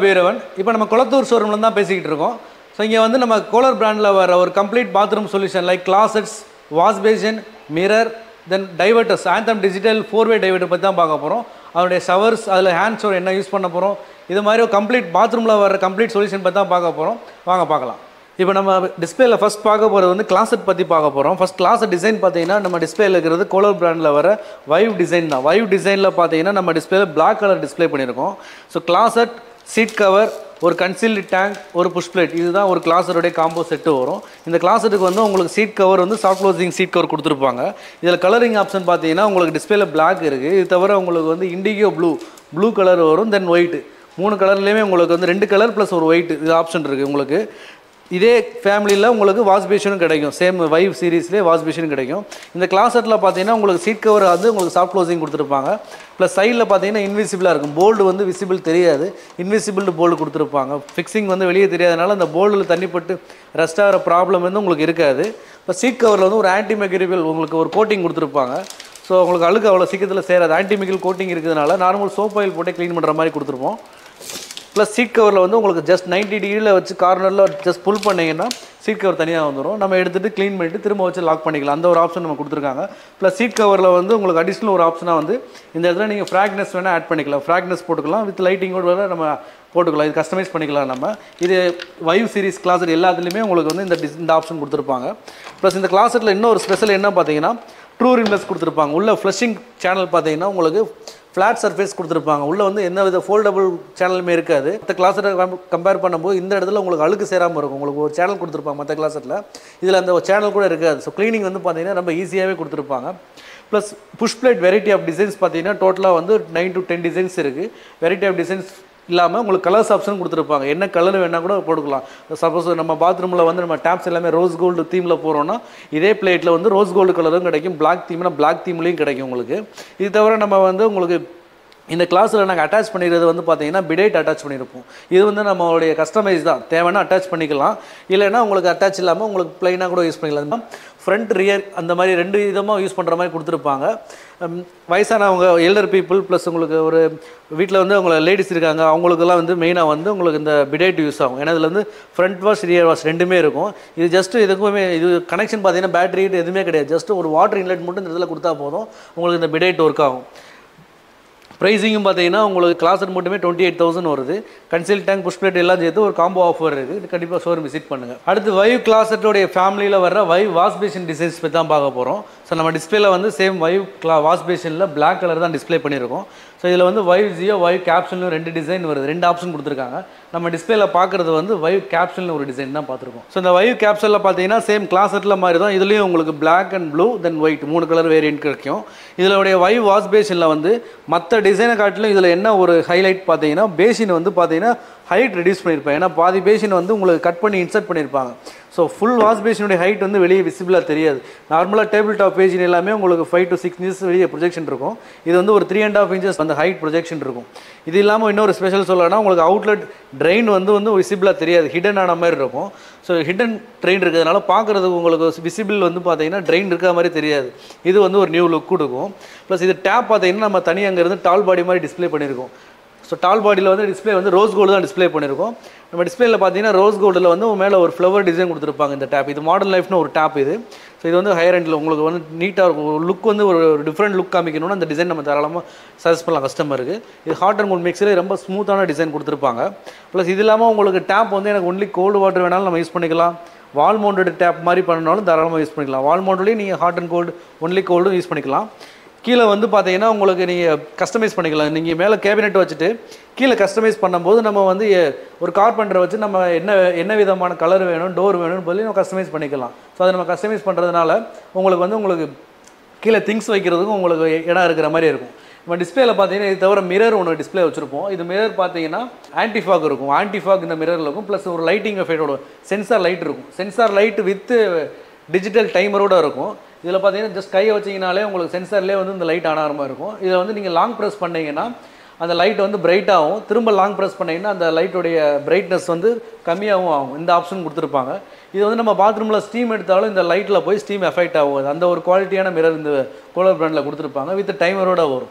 அபீரவன் இப்போ நம்ம குளத்தூர் ஷோரூமில் தான் பேசிக்கிட்டு இருக்கோம் ஸோ இங்கே வந்து நம்ம கோலர் பிராண்டில் வர ஒரு complete bathroom solution like closets wash basin mirror then diverters anthem digital four way diverter பற்றி தான் பார்க்க போகிறோம் அதனுடைய ஷவர்ஸ் அதில் ஹேண்ட் ஷவர் என்ன யூஸ் பண்ண போகிறோம் இது மாதிரி ஒரு கம்ப்ளீட் பாத்ரூமில் வர கம்ப்ளீட் சொல்யூஷன் பற்றி தான் பார்க்க போகிறோம் வாங்க பார்க்கலாம் இப்போ நம்ம டிஸ்பிளேல ஃபர்ஸ்ட் பார்க்க போகிறது வந்து கிளாசட் பற்றி பார்க்க போகிறோம் ஃபர்ஸ்ட் கிளாசட் டிசைன் பார்த்தீங்கன்னா நம்ம டிஸ்பிளேல இருக்கிறது கோலர் பிராண்டில் வர வைவ் டிசைன் தான் வைவ் டிசைனில் பார்த்தீங்கன்னா நம்ம டிஸ்பிளேல பிளாக் கலர் டிஸ்ப்ளே பண்ணியிருக்கோம் ஸோ கிளாசட் சீட் கவர் ஒரு கன்சீல்டு டேங்க் ஒரு புஷ் பிளேட் இதுதான் ஒரு கிளாஸருடைய காம்போ செட்டு வரும் இந்த கிளாஸருக்கு வந்து உங்களுக்கு சீட் கவர் வந்து சாஃப்ட் க்ளோசிங் சீட் கவர் கொடுத்துருப்பாங்க இதில் கலரிங் ஆப்ஷன் பார்த்தீங்கன்னா உங்களுக்கு டிஸ்பிளேல பிளாக் இருக்குது இது தவிர உங்களுக்கு வந்து இண்டிகோ ப்ளூ ப்ளூ கலர் வரும் தென் ஒயிட் மூணு கலர்லேயுமே உங்களுக்கு வந்து ரெண்டு கலர் ப்ளஸ் ஒரு ஒயிட் இது ஆப்ஷன் இருக்குது உங்களுக்கு இதே ஃபேமிலியில் உங்களுக்கு வாஷ் பேஷனும் கிடைக்கும் சேம் வைவ் சீரீஸ்லேயே வாஷ் பேஷனும் கிடைக்கும் இந்த கிளாசெட்டில் பார்த்தீங்கன்னா உங்களுக்கு சீட் கவர் வந்து உங்களுக்கு சாஃப்ட் க்ளோசிங் கொடுத்துருப்பாங்க ப்ளஸ் சைடில் பார்த்தீங்கன்னா இன்விசிபிளாக இருக்கும் போல்டு வந்து விசிபிள் தெரியாது இன்விசிபிள் போல்டு கொடுத்துருப்பாங்க ஃபிக்ஸிங் வந்து வெளியே தெரியாதனால அந்த போல்டில் தண்ணிப்பட்டு ரெஸ்ட் ஆகிற ப்ராப்ளம் வந்து உங்களுக்கு இருக்காது இப்போ சீட் கவரில் வந்து ஒரு ஆன்டி மெட்டீரியல் உங்களுக்கு ஒரு கோட்டிங் கொடுத்துருப்பாங்க ஸோ உங்களுக்கு அழுக்கு அவ்வளோ சீக்கிரத்தில் சேராது ஆன்டிமிக்கல் கோட்டிங் இருக்கிறதுனால நார்மல் சோப் ஆயில் போட்டு க்ளீன் பண்ணுற மாதிரி கொடுத்துருப்போம் ப்ளஸ் சீட் கவரில் வந்து உங்களுக்கு ஜஸ்ட் 90 டிகிரியில் வச்சு கார்னரில் ஜஸ்ட் புல் பண்ணிங்கன்னா சீட் கவர் தனியாக வந்துடும் நம்ம எடுத்துகிட்டு க்ளீன் பண்ணிட்டு திரும்ப வச்சு லாக் பண்ணிக்கலாம் அந்த ஒரு ஆப்ஷன் நம்ம கொடுத்துருக்காங்க ப்ளஸ் சீட் கவரில் வந்து உங்களுக்கு அடிஷ்னல் ஒரு ஆப்ஷனாக வந்து இந்த இடத்துல நீங்கள் ஃப்ராக்னஸ் வேணால் ஆட் பண்ணிக்கலாம் ஃப்ராக்னஸ் போட்டுக்கலாம் வித் லைட்டிங்கோடு வேணால் நம்ம போட்டுக்கலாம் இது கஸ்டமைஸ் பண்ணிக்கலாம் நம்ம இது வைவ் சீரிஸ் கிளாஸட் எல்லாத்துலேயுமே உங்களுக்கு வந்து இந்த டிஸ் இந்த ஆப்ஷன் கொடுத்துருப்பாங்க ப்ளஸ் இந்த கிளாஸட்டில் இன்னொரு ஸ்பெஷல் என்ன பார்த்தீங்கன்னா ட்ரூ ரிம்லெஸ் கொடுத்துருப்பாங்க உள்ள ஃப்ளஷிங் சேனல் பார்த்தீங்கன்னா உங்களுக்கு ஃப்ளாட் சர்ஃபேஸ் கொடுத்துருப்பாங்க உள்ளே வந்து எந்த வித ஃபோல்டபுள் சேனலுமே இருக்காது மற்ற கிளாஸை கம்பேர் பண்ணும்போது இந்த இடத்துல உங்களுக்கு அழுக்கு சேராமல் இருக்கும் உங்களுக்கு ஒரு சேனல் கொடுத்துருப்பாங்க மற்ற கிளாஸில் இதில் அந்த சேனல் கூட இருக்காது ஸோ க்ளீனிங் வந்து பார்த்தீங்கன்னா ரொம்ப ஈஸியாகவே கொடுத்துருப்பாங்க plus push plate variety of designs பார்த்தீங்கன்னா டோட்டலாக வந்து நைன் டு டென் டிசைன்ஸ் இருக்குது வெரைட்டி ஆஃப் டிசைன்ஸ் இல்லாமல் உங்களுக்கு கலர்ஸ் ஆப்ஷன் கொடுத்துருப்பாங்க என்ன கலர் வேணால் கூட போட்டுக்கலாம் சப்போஸ் நம்ம பாத்ரூமில் வந்து நம்ம டேப்ஸ் எல்லாமே ரோஸ் கோல்டு தீமில் போகிறோன்னா இதே பிளேட்டில் வந்து ரோஸ் கோல்டு கலரும் கிடைக்கும் பிளாக் தீம்னா பிளாக் தீம்லேயும் கிடைக்கும் உங்களுக்கு இது தவிர நம்ம வந்து உங்களுக்கு இந்த கிளாஸில் நாங்கள் அட்டாச் பண்ணிடுறது வந்து பார்த்தீங்கன்னா பிடேட் அட்டாச் பண்ணியிருப்போம் இது வந்து நம்மளுடைய கஸ்டமைஸ் தான் தேவைன்னா அட்டாச் பண்ணிக்கலாம் இல்லைன்னா உங்களுக்கு அட்டாச் இல்லாமல் உங்களுக்கு ப்ளைனாக கூட யூஸ் பண்ணிக்கலாம் ஃப்ரண்ட் ரியர் அந்த மாதிரி ரெண்டு விதமாக யூஸ் பண்ணுற மாதிரி கொடுத்துருப்பாங்க ஹம், வயசானவங்க எல்டர் பீப்புள் ப்ளஸ் உங்களுக்கு ஒரு வீட்டில் வந்து உங்களை லேடிஸ் இருக்காங்க அவங்களுக்கெல்லாம் வந்து மெயினாக வந்து உங்களுக்கு இந்த பிடேட் யூஸ் ஆகும் ஏன்னா இதில் வந்து ஃப்ரண்ட் வாஷ் ரியர் வாஷ் ரெண்டுமே இருக்கும் இது ஜஸ்ட் இதுக்குமே இது கனெக்ஷன் பார்த்தீங்கன்னா பேட்டரி எதுவுமே கிடையாது ஜஸ்ட் ஒரு வாட்டர் இன்லெட் மட்டும் இந்த இதில் கொடுத்தா போதும் உங்களுக்கு இந்த பிடேட் ஒர்க் ஆகும் ப்ரைஸிங்கும் பார்த்தீங்கன்னா உங்களுக்கு கிளாஸட் மட்டுமே டுவெண்ட்டி எயிட் தௌசண்ட் வருது கன்சில் டேங்க் புஷ் பிளேட் எல்லாம் சேர்த்து ஒரு காம்போ ஆஃபர் இருக்குது இது கண்டிப்பாக ஷோரூம் விசிட் பண்ணுங்கள் அடுத்து வைவ் கிளாஸட்டோடைய ஃபேமிலியில் வர வைவ் வாஷ் பேஷன் டிசைன்ஸ் பற்றி தான் பார்க்க போகிறோம் ஸோ நம்ம டிஸ்பிளேல வந்து சேம் வைவ் கிளா வாஷ் பேஷனில் பிளாக் கலர் தான் டிஸ்ப்ளே பண்ணியிருக்கோம் ஸோ இதில் வந்து வைவ் ஜியோ வைவ் கேப்சூல்னு ரெண்டு டிசைன் வருது ரெண்டு ஆப்ஷன் கொடுத்துருக்காங்க நம்ம டிஸ்பிளேல பார்க்குறது வந்து வைவ் கேப்சூல்னு ஒரு டிசைன் தான் பார்த்துருக்கோம் ஸோ இந்த வைவ் கேப்சூலில் பார்த்தீங்கன்னா சேம் கிளாஸட்டில் மாதிரி தான் இதுலேயும் உங்களுக்கு black and blue then white மூணு கலர் வேரியன்ட் கிடைக்கும் இதனுடைய வைவ் வாஷ் பேஷனில் வந்து மற்ற டிசைனை காட்டிலும் இதில் என்ன ஒரு ஹைலைட் பார்த்தீங்கன்னா பேஷின் வந்து பார்த்தீங்கன்னா ஹைட் ரெடியூஸ் பண்ணியிருப்பேன் ஏன்னா பாதி பேஷின் வந்து உங்களுக்கு கட் பண்ணி இன்சர்ட் பண்ணியிருப்பாங்க ஸோ ஃபுல் வாஷ் பேஷனுடைய ஹைட் வந்து வெளியே விசிபிளாக தெரியாது நார்மலாக டேபிள் டாப் பேஜின் எல்லாமே உங்களுக்கு ஃபைவ் டு சிக்ஸ் இன்ச்சஸ் வெளியே ப்ரொஜெக்ஷன் இருக்கும் இது வந்து ஒரு த்ரீ அண்ட் ஆஃப் இன்ச்சஸ் அந்த ஹைட் ப்ரொஜெக்ஷன் இருக்கும் இது இல்லாமல் இன்னொரு ஸ்பெஷல் சொல்லணும்னா உங்களுக்கு அவுட்லெட் ட்ரெயின் வந்து வந்து விசிபிளாக தெரியாது ஹிடன் ஆன மாதிரி இருக்கும் ஸோ ஹிடன் ட்ரெயின் இருக்கிறதுனால பார்க்குறதுக்கு உங்களுக்கு விசிபிள் வந்து பார்த்தீங்கன்னா ட்ரெயின் இருக்க மாதிரி தெரியாது இது வந்து ஒரு நியூ லுக் கொடுக்கும் ப்ளஸ் இது டேப் பார்த்தீங்கன்னா நம்ம தனியாக அங்கேருந்து டால் பாடி மாதிரி டிஸ்ப்ளே பண்ணியிருக்கோம் ஸோ டால் பாடியில் வந்து டிஸ்ப்ளே வந்து ரோஸ் கோல்டு தான் டிஸ்ப்ளே பண்ணியிருக்கோம் நம்ம டிஸ்பிளேல பார்த்தீங்கன்னா ரோஸ் கோல்டில் வந்து மேலே ஒரு ஃப்ளவர் டிசைன் கொடுத்துருப்பாங்க இந்த டேப் இது மாடர்ன் லைஃப்னு ஒரு டேப் இது ஸோ இது வந்து ஹையர் எண்டில் உங்களுக்கு வந்து நீட்டாக இருக்கும் ஒரு லுக் வந்து ஒரு டிஃப்ரெண்ட் லுக் காமிக்கணும்னா அந்த டிசைன் நம்ம தாராளமாக சஜஸ்ட் பண்ணலாம் கஸ்டமருக்கு இது ஹாட் அண்ட் கோல்ட் மிக்ஸில் ரொம்ப ஸ்மூத்தான டிசைன் கொடுத்துருப்பாங்க ப்ளஸ் இது இல்லாமல் உங்களுக்கு டேப் வந்து எனக்கு ஒன்லி கோல்டு வாட்டர் வேணாலும் நம்ம யூஸ் பண்ணிக்கலாம் வால் மவுண்டட் டேப் மாதிரி பண்ணனாலும் தாராளமாக யூஸ் பண்ணிக்கலாம் வால் மவுண்ட்லேயும் நீங்கள் ஹாட் அண்ட் கோல்டு ஒன்லி கோல்டும் யூஸ் பண்ணிக்கலாம் கீழே வந்து பார்த்தீங்கன்னா உங்களுக்கு நீங்கள் கஸ்டமைஸ் பண்ணிக்கலாம் நீங்கள் மேலே கேபினெட் வச்சுட்டு கீழே கஸ்டமைஸ் பண்ணும்போது நம்ம வந்து எ- ஒரு கார்பெண்டரை வச்சு நம்ம என்ன என்ன விதமான கலர் வேணும் டோர் வேணும்னு சொல்லி நம்ம கஸ்டமைஸ் பண்ணிக்கலாம் ஸோ அதை நம்ம கஸ்டமைஸ் பண்ணுறதுனால உங்களுக்கு வந்து உங்களுக்கு கீழே திங்ஸ் வைக்கிறதுக்கும் உங்களுக்கு இடம் இருக்கிற மாதிரி இருக்கும் நம்ம டிஸ்பிளேல பார்த்தீங்கன்னா இது தவிர மிரர் ஒன்று டிஸ்ப்ளே வச்சுருப்போம் இது மிரர் பார்த்தீங்கன்னா ஆன்டிஃபாக் இருக்கும் ஆன்டிஃபாக் இந்த மிரரில் இருக்கும் ப்ளஸ் ஒரு லைட்டிங் எஃபெக்டோட சென்சார் லைட் இருக்கும் சென்சார் லைட் வித்து டிஜிட்டல் டைமரோட இருக்கும் இதில் பார்த்தீங்கன்னா ஜஸ்ட் கையை வச்சீங்கனாலே உங்களுக்கு சென்சார்லேயே வந்து இந்த லைட் ஆன மாதிரி இருக்கும் இதில் வந்து நீங்கள் லாங் ப்ரெஸ் பண்ணீங்கன்னா அந்த லைட் வந்து பிரைட் ஆகும் திரும்ப லாங் ப்ரெஸ் பண்ணீங்கன்னா அந்த லைட்டுடைய பிரைட்னஸ் வந்து கம்மியாகவும் ஆகும் இந்த ஆப்ஷன் கொடுத்துருப்பாங்க இது வந்து நம்ம பாத்ரூமில் ஸ்டீம் எடுத்தாலும் இந்த லைட்டில் போய் ஸ்டீம் எஃபெக்ட் ஆகும் அந்த ஒரு குவாலிட்டியான மிரர் இந்த கோலர் பிராண்டில் கொடுத்துருப்பாங்க வித் டைமரோட வரும்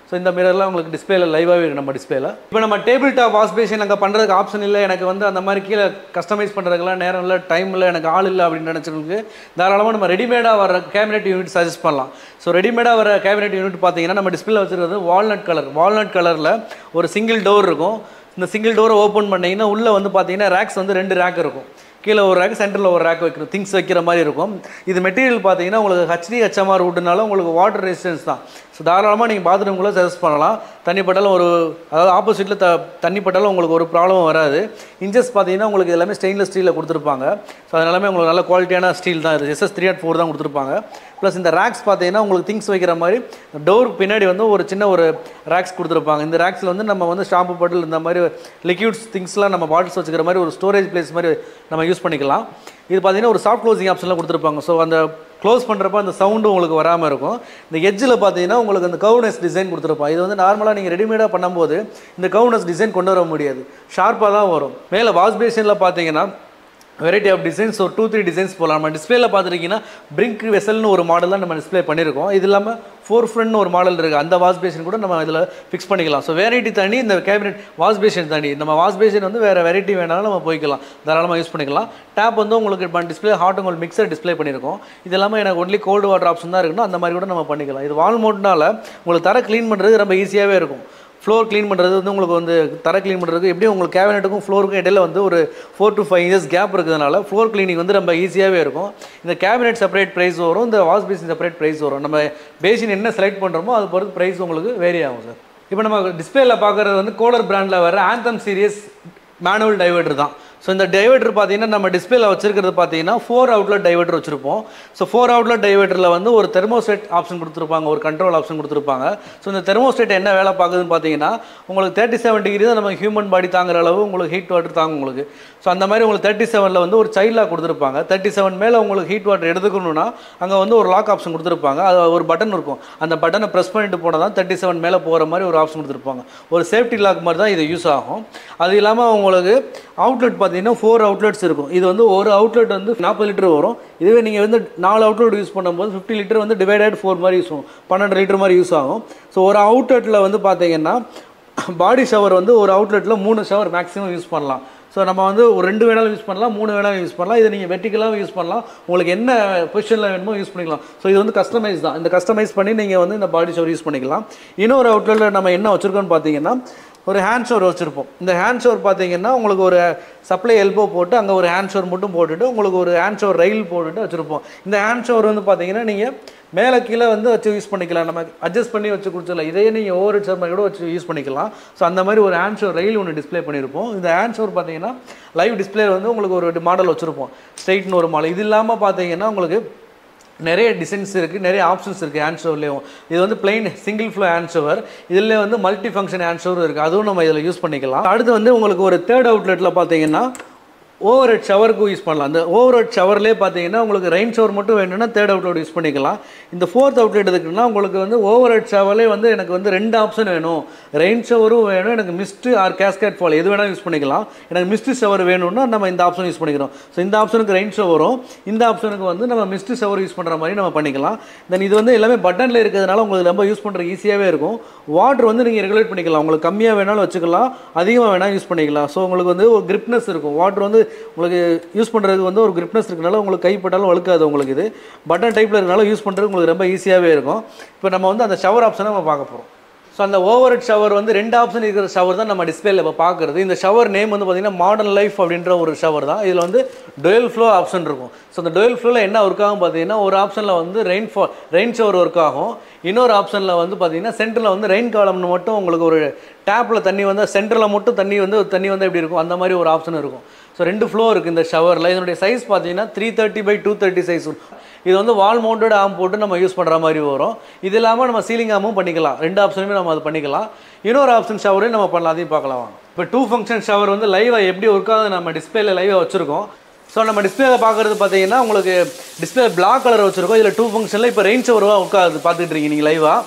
ஸோ இந்த மிரர்லாம் உங்களுக்கு டிஸ்பிளேல லைவாகவே இருக்குது நம்ம டிஸ்பிளேல இப்போ நம்ம டேபிள் டாப் வாஷ் பேஷன் அங்கே பண்ணுறதுக்கு ஆப்ஷன் இல்லை எனக்கு வந்து அந்த மாதிரி கீழே கஸ்டமைஸ் பண்ணுறதுக்கெல்லாம் நேரம் இல்லை டைம் இல்லை எனக்கு ஆள் இல்லை அப்படின்னு நினச்சவங்களுக்கு தாராளமாக நம்ம ரெடிமேடாக வர கேபினெட் யூனிட் சஜஸ்ட் பண்ணலாம் ஸோ ரெடிமேடாக வர கேபினெட் யூனிட் பார்த்தீங்கன்னா நம்ம டிஸ்பிளே வச்சுருக்கிறது வால்நட் கலர் வால்நட் கலரில் ஒரு சிங்கிள் டோர் இருக்கும் இந்த சிங்கிள் டோரை ஓப்பன் பண்ணீங்கன்னா உள்ளே வந்து பார்த்தீங்கன்னா ரேக்ஸ் வந்து ரெண்டு ரேக் இருக்கும் கீழே ஒரு ரேக் சென்டரில் ஒரு ரேக் வைக்கிற திங்ஸ் வைக்கிற மாதிரி இருக்கும் இது மெட்டீரியல் பார்த்தீங்கன்னா உங்களுக்கு ஹச்டி ஹச்எம்ஆர் வுட்னால உங்களுக்கு வாட்டர் ரெசிஸ்டன்ஸ் தான் ஸோ தாராளமாக நீங்கள் பாத்ரூம்குள்ளே சஜஸ்ட் பண்ணலாம் தண்ணி பட்டாலும் ஒரு அதாவது ஆப்போசிட்டில் த தண்ணி பட்டாலும் உங்களுக்கு ஒரு ப்ராப்ளம் வராது இன்ச்சஸ் பார்த்தீங்கன்னா உங்களுக்கு எல்லாமே ஸ்டெயின்லெஸ் ஸ்டீலில் கொடுத்துருப்பாங்க ஸோ அது எல்லாமே உங்களுக்கு நல்ல குவாலிட்டியான ஸ்டீல் தான் இது எஸ்எஸ் த்ரீ அட் ஃபோர் தான் கொடுத்துருப்பாங்க ப்ளஸ் இந்த ரேக்ஸ் பார்த்தீங்கன்னா உங்களுக்கு திங்ஸ் வைக்கிற மாதிரி டோருக்கு பின்னாடி வந்து ஒரு சின்ன ஒரு ரேக்ஸ் கொடுத்துருப்பாங்க இந்த ரேக்ஸில் வந்து நம்ம வந்து ஷாம்பு பாட்டில் இந்த மாதிரி லிக்யூட்ஸ் திங்ஸ்லாம் நம்ம பாட்டில்ஸ் வச்சுக்கிற மாதிரி ஒரு ஸ்டோரேஜ் பிளேஸ் மாதிரி நம்ம யூஸ் பண்ணிக்கலாம் இது பார்த்தீங்கன்னா ஒரு சாஃப்ட் க்ளோசிங் ஆப்ஷன்லாம் கொடுத்துருப்பாங்க ஸோ அந்த க்ளோஸ் பண்ணுறப்ப அந்த சவுண்டும் உங்களுக்கு வராமல் இருக்கும் இந்த எட்ஜில் பார்த்தீங்கன்னா உங்களுக்கு அந்த கவுனஸ் டிசைன் கொடுத்துருப்பாங்க இது வந்து நார்மலாக நீங்கள் ரெடிமேடாக பண்ணும்போது இந்த கவுனஸ் டிசைன் கொண்டு வர முடியாது ஷார்ப்பாக தான் வரும் மேலே வாஷ் பேஷனில் பார்த்தீங்கன்னா வெரைட்டி ஆஃப் டிசைன்ஸ் ஒரு டூ த்ரீ டிசைன்ஸ் போகலாம் நம்ம டிஸ்பிளேல பார்த்துருக்கீங்கன்னா பிரிங்க் வெசல்னு ஒரு மாடல் தான் நம்ம டிஸ்ப்ளே பண்ணியிருக்கோம் இது இல்லாமல் ஃபோர் ஃப்ரண்ட்னு ஒரு மாடல் இருக்குது அந்த வாஷ் பேஷன் கூட நம்ம இதில் ஃபிக்ஸ் பண்ணிக்கலாம் ஸோ வெரைட்டி தனி இந்த கேபினெட் வாஷ் பேஷன் தனி நம்ம வாஷ் பேஷன் வந்து வேறு வெரைட்டி வேணாலும் நம்ம போய்க்கலாம் தாராளமாக யூஸ் பண்ணிக்கலாம் டேப் வந்து உங்களுக்கு இப்போ டிஸ்பிளே ஹாட் உங்களுக்கு மிக்சர் டிஸ்ப்ளே பண்ணியிருக்கோம் இது இல்லாமல் எனக்கு ஒன்லி கோல்டு வாட்டர் ஆப்ஷன் தான் இருக்குன்னா அந்த மாதிரி கூட நம்ம பண்ணிக்கலாம் இது வால் மோட்னால உங்களுக்கு தர க்ளீன் பண்ணுறது ரொம்ப ஈஸியாகவே இருக்கும் ஃப்ளோர் க்ளீன் பண்ணுறது வந்து உங்களுக்கு வந்து தர க்ளீன் பண்ணுறதுக்கு எப்படியும் உங்களுக்கு கேபினெட்டுக்கும் ஃப்ளோருக்கும் இடையில வந்து ஒரு four to five years gap இருக்கிறதுனால ஃப்ளோர் க்ளீனிங் வந்து ரொம்ப ஈஸியாகவே இருக்கும் இந்த கேபினெட் செப்பரேட் ப்ரைஸ் வரும் இந்த வாஷ் பேசின் செப்பரேட் ப்ரைஸ் வரும் நம்ம பேசின் என்ன செலக்ட் பண்ணுறோமோ அது பொறுத்து ப்ரைஸ் உங்களுக்கு வேரி ஆகும் சார் இப்போ நம்ம டிஸ்பிளேல பார்க்குறது வந்து கோலர் பிராண்டில் வர ஆந்தம் சீரியஸ் மேனுவல் டைவர்டர் தான் ஸோ இந்த டைவர்டர் பார்த்தீங்கன்னா நம்ம டிஸ்பிளேல வச்சிருக்கிறது பார்த்தீங்கன்னா ஃபோர் அவுட்லெட் டைவர்டர் வச்சிருப்போம் ஸோ ஃபோர் அவுட்லெட் டைவர்டரில் வந்து ஒரு தெர்மோஸ்டேட் ஆப்ஷன் கொடுத்துருப்பாங்க ஒரு கண்ட்ரோல் ஆப்ஷன் கொடுத்துருப்பாங்க ஸோ இந்த தெர்மோஸ்டேட் என்ன வேலை பார்க்குதுன்னு பார்த்தீங்கன்னா உங்களுக்கு தேர்ட்டி செவன் டிகிரி தான் நம்ம ஹியூமன் பாடி தாங்குற அளவு உங்களுக்கு ஹீட் வாட்டர் தாங்கும் உங்களுக்கு ஸோ அந்த மாதிரி உங்களுக்கு தேர்ட்டி செவனில் வந்து ஒரு சைல்டாக கொடுத்துருப்பாங்க தேர்ட்டி செவன் மேலே உங்களுக்கு ஹீட் வாட்டர் எடுத்துக்கணும்னா அங்கே வந்து ஒரு லாக் ஆப்ஷன் கொடுத்துருப்பாங்க அது ஒரு பட்டன் இருக்கும் அந்த பட்டனை ப்ரெஸ் பண்ணிட்டு போனால் தான் தேர்ட்டி செவன் மேலே போகிற மாதிரி ஒரு ஆப்ஷன் கொடுத்துருப்பாங்க ஒரு சேஃப்டி லாக் மாதிரி தான் இது யூஸ் ஆகும் அது இல்லாமல் உங்களுக்கு அவுட்லெட் பார்த்தீங்கன்னா ஃபோர் அவுட்லெட்ஸ் இருக்கும் இது வந்து ஒரு அவுட்லெட் வந்து நாற்பது லிட்டர் வரும் இதுவே நீங்கள் வந்து நாலு அவுட்லெட் யூஸ் பண்ணும்போது ஃபிஃப்டி லிட்டர் வந்து டிவைடட் ஃபோர் மாதிரி யூஸ் ஆகும் பன்னெண்டு லிட்டர் மாதிரி யூஸ் ஆகும் ஸோ ஒரு அவுட்லெட்டில் வந்து பார்த்தீங்கன்னா பாடி ஷவர் வந்து ஒரு அவுட்லெட்டில் மூணு ஷவர் மேக்ஸிமம் யூஸ் பண்ணலாம் ஸோ நம்ம வந்து ஒரு ரெண்டு வேணாலும் யூஸ் பண்ணலாம் மூணு வேணாலும் யூஸ் பண்ணலாம் இதை நீங்கள் வெர்டிக்கலாகவும் யூஸ் பண்ணலாம் உங்களுக்கு என்ன பொசிஷனில் வேணுமோ யூஸ் பண்ணிக்கலாம் ஸோ இது வந்து கஸ்டமைஸ் தான் இந்த கஸ்டமைஸ் பண்ணி நீங்கள் வந்து இந்த பாடி ஷவர் யூஸ் பண்ணிக்கலாம் இன்னொரு அவுட்லெட்டில் நம்ம என்ன வச்சுருக்கோம்னு பார்த்தீங்கன்னா ஒரு ஹேண்ட் ஷவர் வச்சுருப்போம் இந்த ஹேண்ட் ஷவர் பார்த்தீங்கன்னா உங்களுக்கு ஒரு சப்ளை எல்போ போட்டு அங்கே ஒரு ஹேண்ட் ஷவர் மட்டும் போட்டுட்டு உங்களுக்கு ஒரு ஹேண்ட் ஷவர் ரயில் போட்டுட்டு வச்சுருப்போம் இந்த ஹேண்ட் ஷவர் வந்து பார்த்தீங்கன்னா நீங்கள் மேலே கீழே வந்து வச்சு யூஸ் பண்ணிக்கலாம் நம்ம அட்ஜஸ்ட் பண்ணி வச்சு கொடுத்துடலாம் இதையே நீங்கள் ஓவர் ஹெட் ஷவர் கூட வச்சு யூஸ் பண்ணிக்கலாம் ஸோ அந்த மாதிரி ஒரு ஹேண்ட் ஷவர் ரயில் ஒன்று டிஸ்ப்ளே பண்ணியிருப்போம் இந்த ஹேண்ட் ஷவர் பார்த்தீங்கன்னா லைவ் டிஸ்ப்ளே வந்து உங்களுக்கு ஒரு மாடல் வச்சுருப்போம் ஸ்ட்ரைட்னு ஒரு மாடல் இது இல்லாமல் பார்த்தீங்கன்னா உங்களுக்கு நிறைய டிசைன்ஸ் இருக்குது நிறைய ஆப்ஷன்ஸ் இருக்குது ஹேண்ட் ஷவர்லேயும் இது வந்து plain single flow hand shower இதில் வந்து மல்டி ஃபங்க்ஷன் ஹேண்ட் ஷவர் இருக்குது அதுவும் நம்ம இதில் யூஸ் பண்ணிக்கலாம் அடுத்து வந்து உங்களுக்கு ஒரு தேர்ட் அவுட்லெட்டில் பார்த்தீங்கன்னா ஓவர் ஹெட் ஷவருக்கும் யூஸ் பண்ணலாம் அந்த ஓவர் ஹெட் ஷவர்லேயே பார்த்தீங்கன்னா உங்களுக்கு ரெயின் ஷவர் மட்டும் வேணும்னா தேர்ட் அவுட்லெட் யூஸ் பண்ணிக்கலாம் இந்த ஃபோர்த் அவுட்லெட் எதுக்குன்னா உங்களுக்கு வந்து ஓவர் ஹெட் ஷவர்லேயே வந்து எனக்கு வந்து ரெண்டு ஆப்ஷன் வேணும் ரெயின் ஷவரும் வேணும் எனக்கு மிஸ்ட்டு ஆர் கேஸ்கேட் ஃபால் எது வேணாலும் யூஸ் பண்ணிக்கலாம் எனக்கு மிஸ்ட்டு ஷவர் வேணும்னா நம்ம இந்த ஆப்ஷன் யூஸ் பண்ணிக்கிறோம் ஸோ இந்த ஆப்ஷனுக்கு ரெயின் ஷவரும் இந்த ஆப்ஷனுக்கு வந்து நம்ம மிஸ்ட்டு ஷவர் யூஸ் பண்ணுற மாதிரி நம்ம பண்ணிக்கலாம் தென் இது வந்து எல்லாமே பட்டனில் இருக்கிறதுனால உங்களுக்கு ரொம்ப யூஸ் பண்ணுறதுக்கு ஈஸியாகவே இருக்கும் வாட்டர் வந்து நீங்கள் ரெகுலேட் பண்ணிக்கலாம் உங்களுக்கு கம்மியாக வேணாலும் வச்சுக்கலாம் அதிகமாக வேணாலும் யூஸ் பண்ணிக்கலாம் ஸோ உங்களுக்கு வந்து ஒரு கிரிப்னஸ் இருக்கும் வாட்டர் வந்து உங்களுக்கு யூஸ் பண்ணுறதுக்கு வந்து ஒரு கிரிப்னஸ் இருக்கனால உங்களுக்கு கைப்பட்டாலும் வழுக்காது உங்களுக்கு இது பட்டன் டைப்பில் இருக்கனால யூஸ் பண்ணுறது உங்களுக்கு ரொம்ப ஈஸியாகவே இருக்கும் இப்போ நம்ம வந்து அந்த ஷவர் ஆப்ஷனை நம்ம பார்க்க போகிறோம் ஸோ அந்த ஓவர் ஹெட் ஷவர் வந்து ரெண்டு ஆப்ஷன் இருக்கிற ஷவர் தான் நம்ம டிஸ்பிளேல இப்போ பார்க்குறது இந்த ஷவர் நேம் வந்து பார்த்தீங்கன்னா மாடர்ன் லைஃப் அப்படின்ற ஒரு ஷவர் தான் இதில் வந்து டொயல் ஃப்ளோ ஆப்ஷன் இருக்கும் ஸோ அந்த டொயல் ஃப்ளோவில் என்ன ஒர்க் ஆகும் பார்த்தீங்கன்னா ஒரு ஆப்ஷனில் வந்து ரெயின் ஃபா ரெயின் ஷவர் ஒர்க் ஆகும் இன்னொரு ஆப்ஷனில் வந்து பார்த்தீங்கன்னா சென்டரில் வந்து ரெயின் காலம்னு மட்டும் உங்களுக்கு ஒரு டேப்பில் தண்ணி வந்து சென்டரில் மட்டும் தண்ணி வந்து தண்ணி வந்து எப்படி இருக்கும் அந்த மாதிரி ஒரு ஆப்ஷன் இருக்கும் ஸோ ரெண்டு ஃப்ளோ இருக்குது இந்த ஷவரில் இதனுடைய சைஸ் பார்த்தீங்கன்னா three thirty by two thirty size இது வந்து வால் மவுண்டட் ஆம் போட்டு நம்ம யூஸ் பண்ணுற மாதிரி வரும் இது இல்லாமல் நம்ம சீலிங் ஆமும் பண்ணிக்கலாம் ரெண்டு ஆப்ஷனுமே நம்ம அது பண்ணிக்கலாம் இன்னொரு ஆப்ஷன் ஷவரையும் நம்ம பண்ணலாம் அதையும் பார்க்கலாம் வாங்க இப்போ டூ ஃபங்க்ஷன் ஷவர் வந்து லைவாக எப்படி ஒர்க் ஆகுது நம்ம டிஸ்பிளேல லைவாக வச்சுருக்கோம் ஸோ நம்ம டிஸ்பிளேல பார்க்குறது பார்த்தீங்கன்னா உங்களுக்கு டிஸ்பிளே பிளாக் கலர் வச்சுருக்கோம் இதில் டூ ஃபங்க்ஷனில் இப்போ ரெயின் ஷவராக ஒர்க் ஆகுது பார்த்துட்டு இருக்கீங்க நீங்கள் லைவாக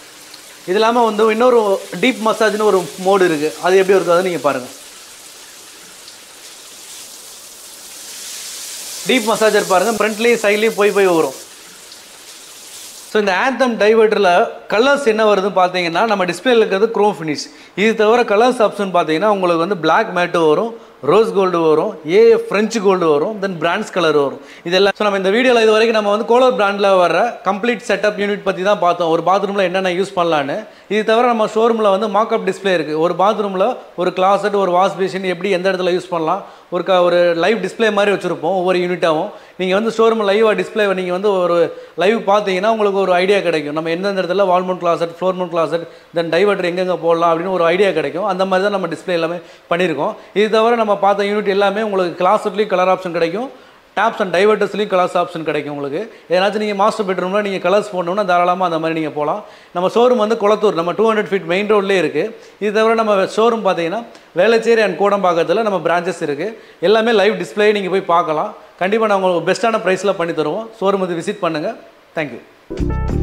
இது இல்லாமல் வந்து இன்னொரு டீப் மசாஜ்னு ஒரு மோடு இருக்குது அது எப்படி இருக்காதுன்னு நீங்கள் பாருங்கள் டீப் மசாஜர் பாருங்கள் ஃப்ரண்ட்லேயும் சைட்லேயும் போய் போய் வரும் ஸோ இந்த ஆந்தம் டைவர்ட்டரில் கலர்ஸ் என்ன வருதுன்னு பார்த்தீங்கன்னா நம்ம டிஸ்பிளேல இருக்கிறது க்ரோம் ஃபினிஷ் இது தவிர கலர்ஸ் ஆப்ஷன் பார்த்தீங்கன்னா உங்களுக்கு வந்து பிளாக் மேட்டு வரும் ரோஸ் கோல்டு வரும் ஏ ஃப்ரெஞ்சு கோல்டு வரும் தென் பிராண்ட்ஸ் கலர் வரும் இதெல்லாம் ஸோ நம்ம இந்த வீடியோவில் இது வரைக்கும் நம்ம வந்து கோலர் பிராண்டில் வர கம்ப்ளீட் செட்டப் யூனிட் பற்றி தான் பார்த்தோம் ஒரு பாத்ரூமில் என்னென்ன யூஸ் பண்ணலான்னு இது தவிர நம்ம ஷோரூமில் வந்து மாக்அப் டிஸ்பிளே இருக்குது ஒரு பாத்ரூமில் ஒரு கிளாசட் ஒரு வாஷ் பேஷன் எப்படி எந்த இடத்துல யூஸ் பண்ணலாம் ஒரு க ஒரு லைவ் டிஸ்பிளே மாதிரி வச்சுருப்போம் ஒவ்வொரு யூனிட்டாகவும் நீங்கள் வந்து ஷோரூம் லைவாக டிஸ்பிளே நீங்கள் வந்து ஒரு லைவ் பார்த்தீங்கன்னா உங்களுக்கு ஒரு ஐடியா கிடைக்கும் நம்ம எந்தெந்த இடத்துல wall mount closet floor mount closet then diverter எங்கெங்கே போடலாம் அப்படின்னு ஒரு ஐடியா கிடைக்கும் அந்த மாதிரி தான் நம்ம டிஸ்பிளே எல்லாமே பண்ணியிருக்கோம் இது தவிர நம்ம பார்த்த யூனிட் எல்லாமே உங்களுக்கு கிளாசட்லேயும் கலர் ஆப்ஷன் கிடைக்கும் டேப்ஸ் அண்ட் டைவர்ட்டர்ஸ்லையும் கலர்ஸ் ஆப்ஷன் கிடைக்கும் உங்களுக்கு ஏதாச்சும் நீங்கள் மாஸ்டர் பெட்ரூமில் நீங்கள் கலர்ஸ் போடணும்னா தாராளமாக அந்த மாதிரி நீங்கள் போகலாம் நம்ம ஷோரூம் வந்து குளத்தூர் நம்ம டூ ஹண்ட்ரட் ஃபீட் மெயின் ரோட்லேயே இருக்குது இது தவிர நம்ம ஷோரூம் பார்த்தீங்கன்னா வேளச்சேரி அண்ட் கோடம்பாக்கத்தில் நம்ம பிரான்ச்சஸ் இருக்குது எல்லாமே லைவ் டிஸ்பிளே நீங்கள் போய் பார்க்கலாம் கண்டிப்பாக நான் உங்களுக்கு பெஸ்ட்டான ப்ரைஸில் பண்ணி தருவோம் ஷோரூம் வந்து விசிட் பண்ணுங்கள் தேங்க்யூ